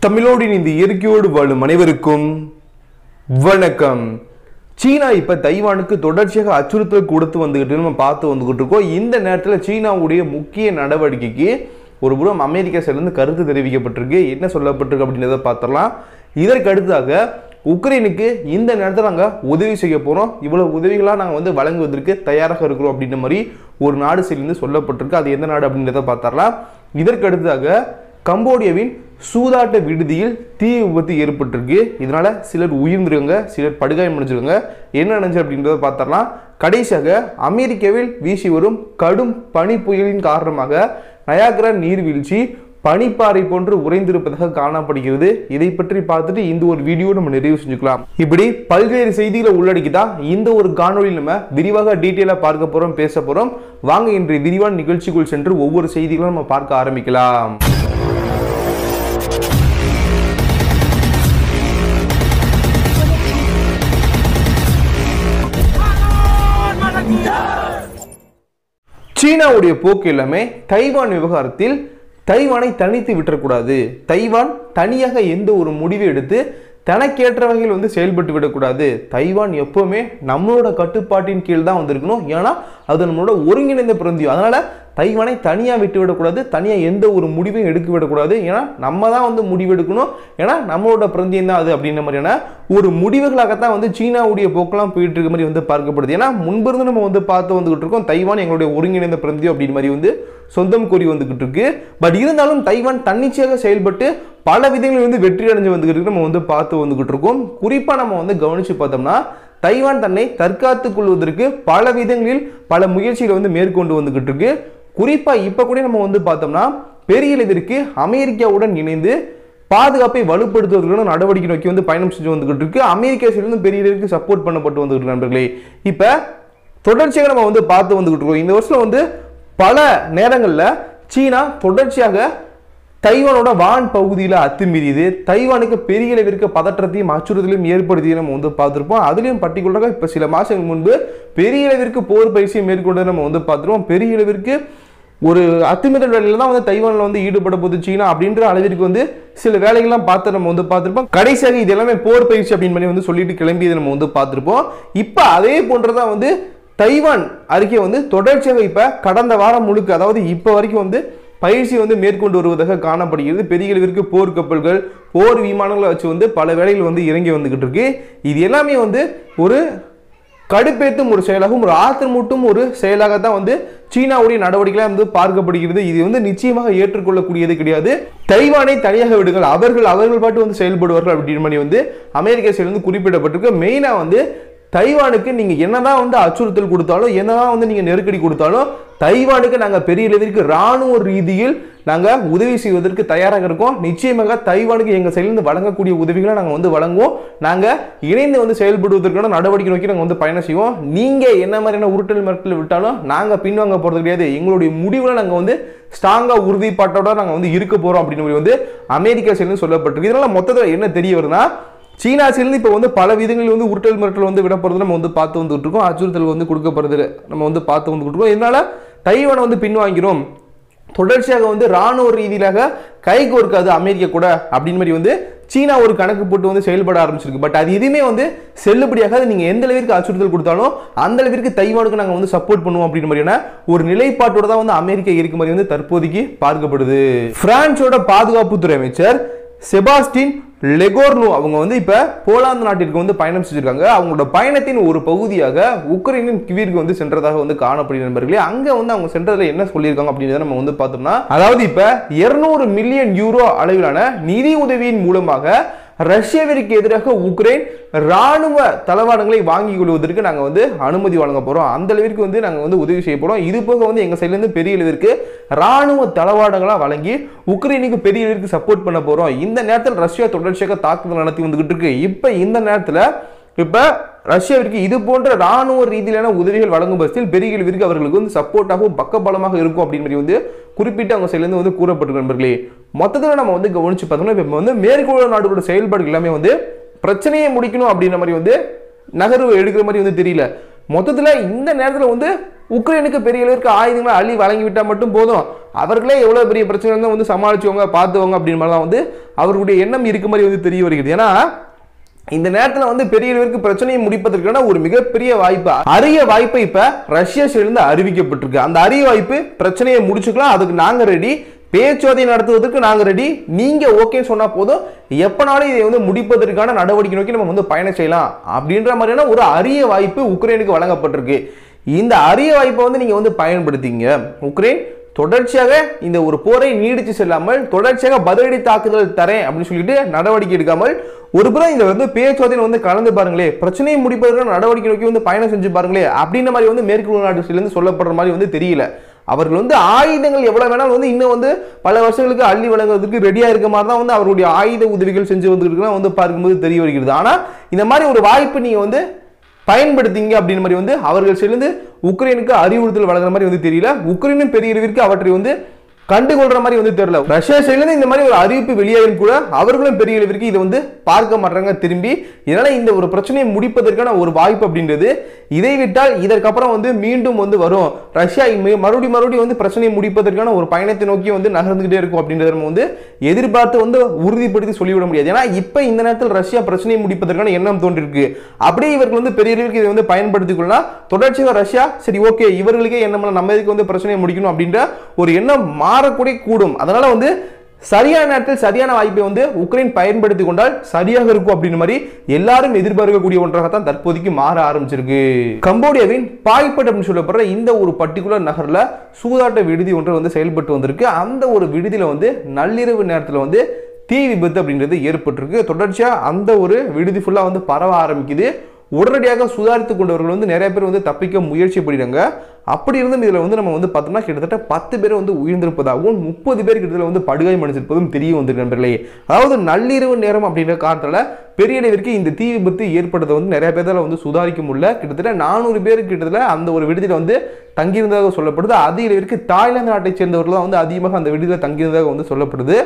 தமிழோடு இந்த இயற்கையோடு வாழும் அனைவருக்கும் வணக்கம் சீனா இப்ப தைவானுக்கு தொடர்ச்சியாக அச்சுறுத்தல் கொடுத்து வந்துகிட்டு நம்ம பார்த்து வந்துகிட்டு இருக்கோம் இந்த நேரத்தில் சீனாவுடைய முக்கிய நடவடிக்கைக்கு ஒரு புறம் அமெரிக்கா சைட்லேருந்து கருத்து தெரிவிக்கப்பட்டிருக்கு என்ன சொல்லப்பட்டிருக்கு அப்படின்றத பார்த்துடலாம் இதற்கு அடுத்ததாக உக்ரைனுக்கு இந்த நேரத்தில் நாங்கள் உதவி செய்ய போகிறோம் இவ்வளோ உதவிகளாக நாங்கள் வந்து வழங்குவதற்கு தயாராக இருக்கிறோம் அப்படின்ற மாதிரி ஒரு நாடு சைட்லேருந்து சொல்லப்பட்டிருக்கு அது எந்த நாடு அப்படின்றத பார்த்துடலாம் இதற்கு அடுத்ததாக கம்போடியாவின் சூதாட்ட விடுதியில் தீ விபத்து ஏற்பட்டிருக்கு இதனால சிலர் உயிர்ந்திருக்காங்க சிலர் படுகாயம் அடைஞ்சிருக்காங்க என்ன நடந்துச்சு அப்படின்றத பார்த்தரலாம் கடைசியாக அமெரிக்காவில் வீசி வரும் கடும் பனி புயலின் காரணமாக நயாகரா நீர்வீழ்ச்சி பனிப்பாறை போன்று உறைந்திருப்பதாக காணப்படுகிறது இதை பற்றி பார்த்துட்டு இந்த ஒரு வீடியோ நம்ம நிறைவு செஞ்சுக்கலாம் இப்படி பல்வேறு செய்திகளை உள்ளடக்கி தான் இந்த ஒரு காணொலியில் நம்ம விரிவாக டீட்டெயிலாக பார்க்க போறோம் பேச போறோம் வாங்க இன்றைய விரிவான நிகழ்ச்சிக்குள் சென்று ஒவ்வொரு செய்திகளும் நம்ம பார்க்க ஆரம்பிக்கலாம் சீனாவுடைய போக்கு எல்லாமே தைவான் விவகாரத்தில் தைவானை தனித்து விட்டுறக்கூடாது தைவான் தனியாக எந்த ஒரு முடிவை எடுத்து தனக்கேற்ற வகையில் வந்து செயல்பட்டு விடக்கூடாது தைவான் எப்பவுமே நம்மளோட கட்டுப்பாட்டின் கீழ் தான் வந்திருக்கணும் ஏன்னா அது நம்மளோட ஒருங்கிணைந்த பிறந்தியம் அதனால தைவானை தனியாக விட்டு விடக்கூடாது தனியாக எந்த ஒரு முடிவையும் எடுக்க விடக்கூடாது ஏன்னா நம்ம தான் வந்து முடிவு எடுக்கணும் ஏன்னா நம்மளோட பிறந்தியம் தான் அது அப்படின்ற மாதிரியான ஒரு முடிவுகளாகத்தான் வந்து சீனாவுடைய போக்கெல்லாம் போயிட்டு இருக்க மாதிரி வந்து பார்க்கப்படுது ஏன்னா முன்பிருந்து நம்ம வந்து பார்த்து வந்துகிட்டு இருக்கோம் தைவான் எங்களுடைய ஒருங்கிணைந்த பிறந்தியம் அப்படின்னு மாதிரி வந்து சொந்தம் கோரி வந்துகிட்டு இருக்கு பட் இருந்தாலும் தைவான் தன்னிச்சையாக செயல்பட்டு பல விதங்களில் வந்து வெற்றி அடைஞ்சு வந்துகிட்டு இருக்கு நம்ம வந்து பார்த்து வந்துகிட்டு இருக்கோம் குறிப்பாக நம்ம வந்து கவனிச்சு பார்த்தோம்னா தைவான் தன்னை தற்காத்துக் கொள்வதற்கு பல விதங்களில் பல முயற்சிகளை வந்து மேற்கொண்டு வந்துகிட்டு இருக்கு குறிப்பாக இப்போ கூட நம்ம வந்து பார்த்தோம்னா பெரிய அளவிற்கு அமெரிக்காவுடன் இணைந்து பாதுகாப்பை வலுப்படுத்துவதற்கான நடவடிக்கை நோக்கி வந்து பயணம் செஞ்சு வந்துகிட்டு இருக்கு அமெரிக்கா சைடுலேருந்து பெரிய அளவுக்கு சப்போர்ட் பண்ணப்பட்டு வந்துகிட்டு இருக்கு நண்பர்களே இப்போ தொடர்ச்சியாக நம்ம வந்து பார்த்து வந்துகிட்டு இருக்கோம் இந்த வருஷம் வந்து பல நேரங்களில் சீனா தொடர்ச்சியாக தைவானோட வான் பகுதியில் அத்துமீறியது தைவானுக்கு பெரிய அளவிற்கு பதற்றத்தையும் அச்சுறுத்தலையும் ஏற்படுத்தியும் நம்ம வந்து பார்த்துருப்போம் அதுலேயும் பர்டிகுலராக இப்போ சில மாதங்கள் முன்பு பெரிய அளவிற்கு போர் பயிற்சியை மேற்கொண்டு நம்ம வந்து பார்த்துருவோம் பெரிய அளவிற்கு ஒரு அத்துமீறல் வேலையில தான் வந்து தைவானில் வந்து ஈடுபட போகுது சீனா அப்படின்ற அளவிற்கு வந்து சில வேலைகள்லாம் பார்த்து நம்ம வந்து பார்த்துருப்போம் கடைசியாக இது எல்லாமே போர் பயிற்சி அப்படின்னு பண்ணி வந்து சொல்லிட்டு கிளம்பியதை நம்ம வந்து பார்த்துருப்போம் இப்போ அதே போன்றதான் வந்து தைவான் அறிக்கை வந்து தொடர்ச்சியாக இப்போ கடந்த வாரம் முழுக்க அதாவது இப்போ வரைக்கும் வந்து பயிற்சி வந்து மேற்கொண்டு வருவதாக காணப்படுகிறது பெரிய அளவிற்கு போர் கப்பல்கள் போர் விமானங்களை வச்சு வந்து பல வேலைகள் வந்து இறங்கி வந்துகிட்டு இருக்கு இது எல்லாமே வந்து ஒரு கடுப்பேத்தும் ஒரு செயலாகவும் ஒரு ஆத்திரமூட்டும் ஒரு செயலாக தான் வந்து சீனாவுடைய நடவடிக்கைலாம் வந்து பார்க்கப்படுகிறது இது வந்து நிச்சயமாக ஏற்றுக்கொள்ளக்கூடியது கிடையாது தைவானை தனியாக விடுங்கள் அவர்கள் அவர்கள் பாட்டு வந்து செயல்படுவார்கள் அப்படின்னு மாதிரி வந்து அமெரிக்கா சைடு வந்து குறிப்பிடப்பட்டிருக்கு மெயினாக வந்து தைவானுக்கு நீங்க என்னதான் வந்து அச்சுறுத்தல் கொடுத்தாலும் என்னதான் வந்து நீங்க நெருக்கடி கொடுத்தாலும் தைவானுக்கு நாங்க பெரிய அளவிற்கு ராணுவ ரீதியில் நாங்க உதவி செய்வதற்கு தயாராக இருக்கோம் நிச்சயமாக தைவானுக்கு எங்க சைடிலிருந்து வழங்கக்கூடிய உதவிகளை நாங்க வந்து வழங்குவோம் நாங்க இணைந்து வந்து செயல்படுவதற்கான நடவடிக்கை நோக்கி நாங்க வந்து பயணம் செய்வோம் நீங்க என்ன மாதிரியான உருட்டல் மிரட்டல் விட்டாலும் நாங்க பின்வாங்க போறது கிடையாது எங்களுடைய முடிவுல நாங்க வந்து ஸ்ட்ராங்கா உறுதிப்பாட்டோட நாங்க வந்து இருக்க போறோம் அப்படின்னு வந்து அமெரிக்கா சைடு சொல்லப்பட்டிருக்கு இதனால மொத்தத்தில் என்ன தெரிய வருதுன்னா சீனா சேர்ந்து இப்போ வந்து பல விதங்களில் வந்து உருட்டல் மிரட்டல் வந்து விட போகிறது நம்ம வந்து பார்த்து வந்துட்டு இருக்கோம் அச்சுறுத்தல் வந்து கொடுக்கப்படுறது நம்ம வந்து பார்த்து வந்துட்டு இருக்கோம் இதனால தைவானை வந்து பின்வாங்கிறோம் தொடர்ச்சியாக வந்து ராணுவ ரீதியிலாக கை கோர்க்காது அமெரிக்கா கூட அப்படின்னு மாதிரி வந்து சீனா ஒரு கணக்கு போட்டு வந்து செயல்பட ஆரம்பிச்சிருக்கு பட் அது எதுவுமே வந்து செல்லுபடியாகாது நீங்கள் எந்த அளவிற்கு அச்சுறுத்தல் கொடுத்தாலும் அந்த அளவிற்கு தைவானுக்கு நாங்கள் வந்து சப்போர்ட் பண்ணுவோம் அப்படின்னு மாதிரியான ஒரு நிலைப்பாட்டோட தான் வந்து அமெரிக்கா இருக்க மாதிரி வந்து தற்போதைக்கு பார்க்கப்படுது பிரான்ஸோட பாதுகாப்புத்துறை அமைச்சர் செபாஸ்டின் லெகோர்னு அவங்க வந்து இப்போ போலாந்து நாட்டிற்கு வந்து பயணம் செஞ்சிருக்காங்க அவங்களோட பயணத்தின் ஒரு பகுதியாக உக்ரைனின் கிவிற்கு வந்து சென்றதாக வந்து காணப்படுகிற நண்பர்களே அங்கே வந்து அவங்க சென்றதில் என்ன சொல்லியிருக்காங்க அப்படின்றத நம்ம வந்து பார்த்தோம்னா அதாவது இப்போ இருநூறு மில்லியன் யூரோ அளவிலான நிதி உதவியின் மூலமாக ரஷ்யாவிற்கு எதிராக உக்ரைன் ராணுவ தளவாடங்களை வாங்கி கொள்வதற்கு நாங்கள் வந்து அனுமதி வழங்க போகிறோம் அந்த அளவிற்கு வந்து நாங்கள் வந்து உதவி செய்ய போகிறோம் இது போக வந்து எங்கள் சைட்லேருந்து பெரிய அளவிற்கு ராணுவ தளவாடங்களாக வழங்கி உக்ரைனுக்கு பெரிய அளவிற்கு சப்போர்ட் பண்ண போகிறோம் இந்த நேரத்தில் ரஷ்யா தொடர்ச்சியாக தாக்குதல் நடத்தி வந்துகிட்டு இருக்கு இப்போ இந்த நேரத்தில் இப்போ ரஷ்யாவிற்கு இது போன்ற ராணுவ ரீதியிலான உதவிகள் வழங்கும் பட்சத்தில் பெரிய அளவிற்கு அவர்களுக்கு வந்து சப்போர்ட்டாகவும் பக்கபலமாக இருக்கும் அப்படின்னு மாதிரி வந்து குறிப்பிட்டு அவங்க சைட்லேருந்து வந்து கூறப்பட்டிருக்கு நண்பர்களே மொத்தத்தில் நம்ம வந்து கவனிச்சு பார்த்தோம்னா இப்போ வந்து மேற்கோள் நாடுகளோட செயல்பாடுகள் எல்லாமே வந்து பிரச்சனையை முடிக்கணும் அப்படின்ற மாதிரி வந்து நகர்வு எடுக்கிற மாதிரி வந்து தெரியல மொத்தத்தில் இந்த நேரத்தில் வந்து உக்ரைனுக்கு பெரிய அளவிற்கு ஆயுதங்களை அள்ளி வழங்கி விட்டால் மட்டும் போதும் அவர்களே எவ்வளோ பெரிய பிரச்சனை இருந்தால் வந்து சமாளிச்சுவாங்க பார்த்துவாங்க அப்படின்னு மாதிரி தான் வந்து அவர்களுடைய எண்ணம் இருக்க மாதிரி வந்து தெரிய வருகிறது ஏன்னா இந்த நேரத்தில் வந்து பெரிய அளவிற்கு பிரச்சனையை முடிப்பதற்கான ஒரு மிகப்பெரிய வாய்ப்பு அரிய வாய்ப்பை இப்ப ரஷ்யா சைடுல அறிவிக்கப்பட்டிருக்கு அந்த அரிய வாய்ப்பு பிரச்சனையை முடிச்சுக்கலாம் அதுக்கு நாங்க ரெடி பேச்சுவார்த்தை நடத்துவதற்கு நாங்க ரெடி நீங்க ஓகே சொன்னா போதும் எப்பனாலும் இதை வந்து முடிப்பதற்கான நடவடிக்கை நோக்கி நம்ம வந்து பயணம் செய்யலாம் அப்படின்ற மாதிரியான ஒரு அரிய வாய்ப்பு உக்ரைனுக்கு வழங்கப்பட்டிருக்கு இந்த அரிய வாய்ப்பை வந்து நீங்க வந்து பயன்படுத்திங்க உக்ரைன் தொடர்ச்சியாக இந்த ஒரு போரை நீடிச்சு செல்லாமல் தொடர்ச்சியாக பதிலடி தாக்குதல் தரேன் அப்படின்னு சொல்லிட்டு நடவடிக்கை எடுக்காமல் ஒரு புறம் இந்த வந்து பேச்சுவார்த்தையில் வந்து கலந்து பாருங்களே பிரச்சனையை முடிப்பதற்கான நடவடிக்கை நோக்கி வந்து பயணம் செஞ்சு பாருங்களே அப்படின்ற மாதிரி வந்து மேற்கு நாட்டுலேருந்து சொல்லப்படுற மாதிரி வந்து தெரியல அவர்கள் வந்து ஆயுதங்கள் எவ்வளவு வேணாலும் வந்து இன்னும் வந்து பல வருஷங்களுக்கு அள்ளி வழங்குவதற்கு ரெடியா இருக்க மாதிரி தான் வந்து அவருடைய ஆயுத உதவிகள் செஞ்சு வந்துருக்குன்னா வந்து பார்க்கும்போது தெரிய வருகிறது ஆனா இந்த மாதிரி ஒரு வாய்ப்பு நீங்க வந்து பயன்படுத்திங்க அப்படின்னு மாதிரி வந்து அவர்கள் சேர்ந்து உக்ரைனுக்கு அறிவுறுத்தல் வழங்குற மாதிரி வந்து தெரியல உக்ரைனும் பெரிய அளவிற்கு அவற்றை வந்து கண்டுகொள்ற மாதிரி வந்து தெரியல ரஷ்யா சைட்ல இந்த மாதிரி ஒரு அறிவிப்பு வெளியாகும் கூட அவர்களும் பெரிய அளவிற்கு இதை வந்து பார்க்க மாட்டாங்க திரும்பி இதனால இந்த ஒரு பிரச்சனையை முடிப்பதற்கான ஒரு வாய்ப்பு அப்படின்றது இதை விட்டால் இதற்கப்புறம் வந்து மீண்டும் வந்து வரும் ரஷ்யா இம்ம- மறுபடியும் மறுபடியும் வந்து பிரச்சனையை முடிப்பதற்கான ஒரு பயணத்தை நோக்கி வந்து நகர்ந்துகிட்டே இருக்கும் அப்படின்றத நம்ம வந்து எதிர்பார்த்து வந்து உறுதிப்படுத்தி சொல்லிவிட முடியாது ஏன்னா இப்ப இந்த நேரத்தில் ரஷ்யா பிரச்சனையை முடிப்பதற்கான எண்ணம் தோன்றிருக்கு அப்படியே இவர்கள் வந்து பெரிய அளவுக்கு இதை வந்து பயன்படுத்திக் கொள்ளலாம் தொடர்ச்சியாக ரஷ்யா சரி ஓகே இவர்களுக்கே என்ன நம்ம இதுக்கு வந்து பிரச்சனையை முடிக்கணும் அப்படின்ற ஒரு எண்ணம் மாறக்கூடிய கூடும் அதனால வந்து சரியான நேரத்தில் சரியான வாய்ப்பை வந்து உக்ரைன் பயன்படுத்தி கொண்டால் சரியாக இருக்கும் அப்படின்ற மாதிரி எல்லாரும் எதிர்பார்க்கக்கூடிய ஒன்றாகத்தான் தற்போதைக்கு மாற ஆரம்பிச்சிருக்கு கம்போடியாவின் பாய்பட் அப்படின்னு சொல்லப்படுற இந்த ஒரு பர்டிகுலர் நகர்ல சூதாட்ட விடுதி ஒன்று வந்து செயல்பட்டு வந்திருக்கு அந்த ஒரு விடுதியில வந்து நள்ளிரவு நேரத்தில் வந்து தீ விபத்து அப்படின்றது ஏற்பட்டிருக்கு தொடர்ச்சியா அந்த ஒரு விடுதி ஃபுல்லா வந்து பரவ ஆரம்பிக்குது உடனடியாக சுதாரித்து கொண்டவர்கள் வந்து நிறைய பேர் வந்து தப்பிக்க முயற்சி பண்ணிடுறாங்க அப்படி இருந்தும் இதில் வந்து நம்ம வந்து பார்த்தோம்னா கிட்டத்தட்ட பத்து பேர் வந்து உயிர்ந்திருப்பதாகவும் முப்பது பேர் கிட்டத்தட்ட வந்து படுகாயம் அடைஞ்சிருப்பதும் தெரிய வந்திருக்கு நண்பர்களே அதாவது நள்ளிரவு நேரம் அப்படின்ற காரணத்தால பெரிய அளவிற்கு இந்த தீ விபத்து ஏற்பட்டதை வந்து நிறைய பேரால வந்து சுதாரிக்க முடியல கிட்டத்தட்ட நானூறு பேர் கிட்டத்தட்ட அந்த ஒரு விடுதியில் வந்து தங்கியிருந்ததாக சொல்லப்படுது அதிக அளவிற்கு தாய்லாந்து நாட்டை சேர்ந்தவர்கள் தான் வந்து அதிகமாக அந்த விடுதியில் தங்கியிருந்ததாக வந்து சொல்லப்படுது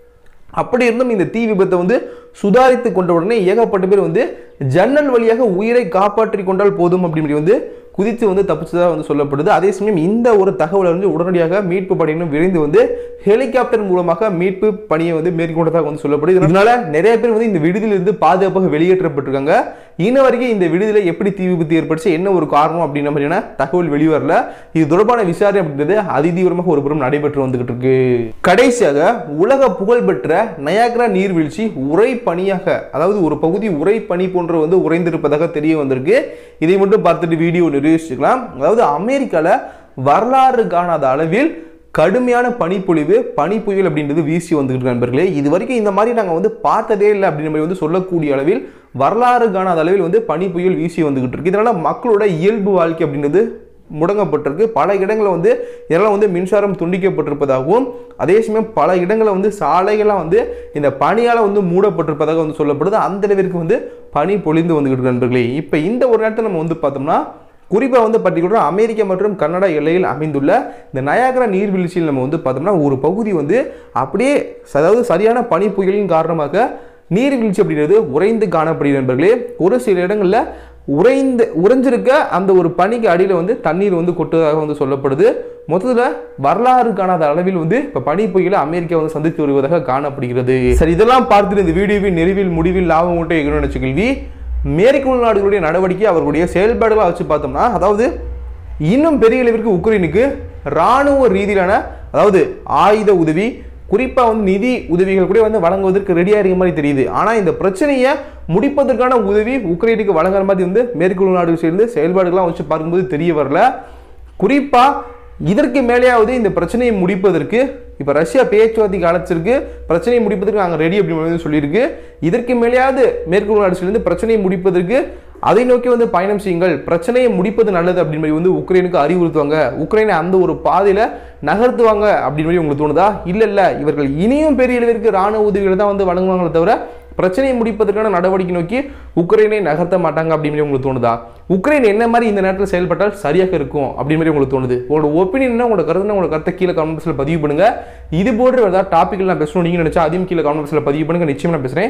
அப்படி இருந்தும் இந்த தீ விபத்தை வந்து சுதாரித்து கொண்ட உடனே ஏகப்பட்ட பேர் வந்து ஜன்னல் வழியாக உயிரை காப்பாற்றி கொண்டால் போதும் அப்படின்னு வந்து குதித்து வந்து தப்பிச்சதாக வந்து சொல்லப்படுது அதே சமயம் இந்த ஒரு தகவலை வந்து உடனடியாக மீட்பு படையினரும் விரைந்து வந்து ஹெலிகாப்டர் மூலமாக மீட்பு பணியை வந்து மேற்கொண்டதாக வந்து சொல்லப்படுது இதனால நிறைய பேர் வந்து இந்த விடுதியிலிருந்து பாதுகாப்பாக வெளியேற்றப்பட்டிருக்காங்க இன்ன வரைக்கும் இந்த விடுதியில் எப்படி தீ விபத்து ஏற்பட்டுச்சு என்ன ஒரு காரணம் அப்படின்ற மாதிரியான தகவல் வெளிவரல இது தொடர்பான விசாரணை அப்படின்றது அதிதீவிரமாக ஒரு புறம் நடைபெற்று வந்துகிட்டு இருக்கு கடைசியாக உலக புகழ்பெற்ற நயாகரா நீர்வீழ்ச்சி உரை பனியாக அதாவது ஒரு பகுதி உரை பனி போன்று வந்து உறைந்திருப்பதாக தெரிய வந்திருக்கு இதை மட்டும் பார்த்துட்டு வீடியோ நிரூபிச்சுக்கலாம் அதாவது அமெரிக்கால வரலாறு காணாத அளவில் கடுமையான பனிப்பொழிவு பனிப்புயல் அப்படின்றது வீசி வந்துகிட்டு இருக்கு நண்பர்களே இது வரைக்கும் இந்த மாதிரி நாங்கள் வந்து பார்த்ததே இல்லை அப்படின்ற மாதிரி வந்து சொல்லக்கூடிய அளவில் வரலாறு காணாத அளவில் வந்து பனிப்புயல் வீசி வந்துகிட்டு இருக்கு இதனால மக்களோட இயல்பு வாழ்க்கை அப்படின்றது முடங்கப்பட்டிருக்கு பல இடங்களில் வந்து இதெல்லாம் வந்து மின்சாரம் துண்டிக்கப்பட்டிருப்பதாகவும் அதே சமயம் பல இடங்களில் வந்து சாலைகள்லாம் வந்து இந்த பனியால் வந்து மூடப்பட்டிருப்பதாக வந்து சொல்லப்படுது அந்த அளவிற்கு வந்து பனி பொழிந்து வந்துகிட்டு இருக்கு நண்பர்களே இப்போ இந்த ஒரு நேரத்தில் நம்ம வந்து பார்த்தோம்னா குறிப்பாக வந்து பர்டிகுலராக அமெரிக்கா மற்றும் கனடா எல்லையில் அமைந்துள்ள இந்த நயாகரா நீர்வீழ்ச்சியில் நம்ம வந்து பார்த்தோம்னா ஒரு பகுதி வந்து அப்படியே அதாவது சரியான பனி புயலின் காரணமாக நீர்வீழ்ச்சி அப்படின்றது உறைந்து காணப்படுகிறது நண்பர்களே ஒரு சில இடங்களில் உறைந்து உறைஞ்சிருக்க அந்த ஒரு பனிக்கு அடியில் வந்து தண்ணீர் வந்து கொட்டுவதாக வந்து சொல்லப்படுது மொத்தத்தில் வரலாறு காணாத அளவில் வந்து இப்போ பனி புயலை அமெரிக்கா வந்து சந்தித்து வருவதாக காணப்படுகிறது சரி இதெல்லாம் பார்த்துட்டு இந்த வீடியோவின் நிறைவில் முடிவில் லாபம் மட்டும் எங்கன்னு நினைச்ச கேள்வி மேற்கு நாடுகளுடைய நடவடிக்கை அவர்களுடைய செயல்பாடுகளை வச்சு பார்த்தோம்னா அதாவது இன்னும் பெரிய அளவிற்கு உக்ரைனுக்கு இராணுவ ரீதியிலான அதாவது ஆயுத உதவி குறிப்பாக வந்து நிதி உதவிகள் கூட வந்து வழங்குவதற்கு ரெடியாக இருக்க மாதிரி தெரியுது ஆனால் இந்த பிரச்சனையை முடிப்பதற்கான உதவி உக்ரைனுக்கு வழங்குற மாதிரி வந்து மேற்கு நாடுகள் சேர்ந்து செயல்பாடுகள்லாம் வச்சு பார்க்கும்போது தெரிய வரல குறிப்பாக இதற்கு மேலேயாவது இந்த பிரச்சனையை முடிப்பதற்கு இப்போ ரஷ்யா பேச்சுவார்த்தைக்கு அழைச்சிருக்கு பிரச்சனையை முடிப்பதற்கு நாங்கள் ரெடி அப்படின்னு வந்து சொல்லியிருக்கு இதற்கு மேலேயாவது மேற்கு நாடுகளிலிருந்து பிரச்சனையை முடிப்பதற்கு அதை நோக்கி வந்து பயணம் செய்யுங்கள் பிரச்சனையை முடிப்பது நல்லது அப்படின்னு மாதிரி வந்து உக்ரைனுக்கு அறிவுறுத்துவாங்க உக்ரைனை அந்த ஒரு பாதையில் நகர்த்துவாங்க அப்படின்னு மாதிரி உங்களுக்கு தோணுதா இல்லை இல்லை இவர்கள் இனியும் பெரிய அளவிற்கு ராணுவ உதவிகளை தான் வந்து வழங்குவாங்களே தவிர பிரச்சனையை முடிப்பதற்கான நடவடிக்கை நோக்கி உக்ரைனை நகர்த்த மாட்டாங்க அப்படின்னு மாதிரி உங்களுக்கு தோணுதா உக்ரைன் என்ன மாதிரி இந்த நேரத்தில் செயல்பட்டால் சரியாக இருக்கும் அப்படின்னு மாதிரி உங்களுக்கு தோணுது உங்களோட ஒப்பீனியன் உங்களோட கருத்து உங்களோட கருத்தை கீழே கமெண்ட் பாக்ஸில் பதிவு பண்ணுங்க இது போன்ற ஏதாவது டாபிக் நான் பேசணும் நீங்கள் நினைச்சா அதையும் கீழே கமெண்ட் பாக்ஸில் பதிவு பண்ணுங்க நிச்சயம் நான் பேசுகிறேன்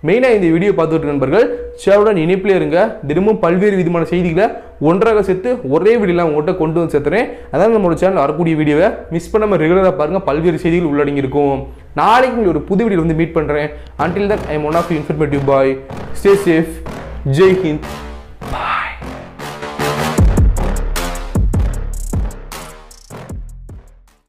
மெயினாக இந்த வீடியோ பார்த்துட்டு நண்பர்கள் சேவலுடன் இணைப்பிலே இருங்க தினமும் பல்வேறு விதமான செய்திகளை ஒன்றாக சேர்த்து ஒரே வீடியோவில் உங்கள்கிட்ட கொண்டு வந்து சேர்த்துறேன் அதான் நம்மளோட சேனல் வரக்கூடிய வீடியோவை மிஸ் பண்ணாமல் ரெகுலராக பாருங்கள் பல்வேறு செய்திகள் உள்ளடங்கி இருக்கும் நாளைக்கு உங்களை ஒரு புது வீடியோ வந்து மீட் பண்ணுறேன் until that I am one of informative bye stay safe Jai Hind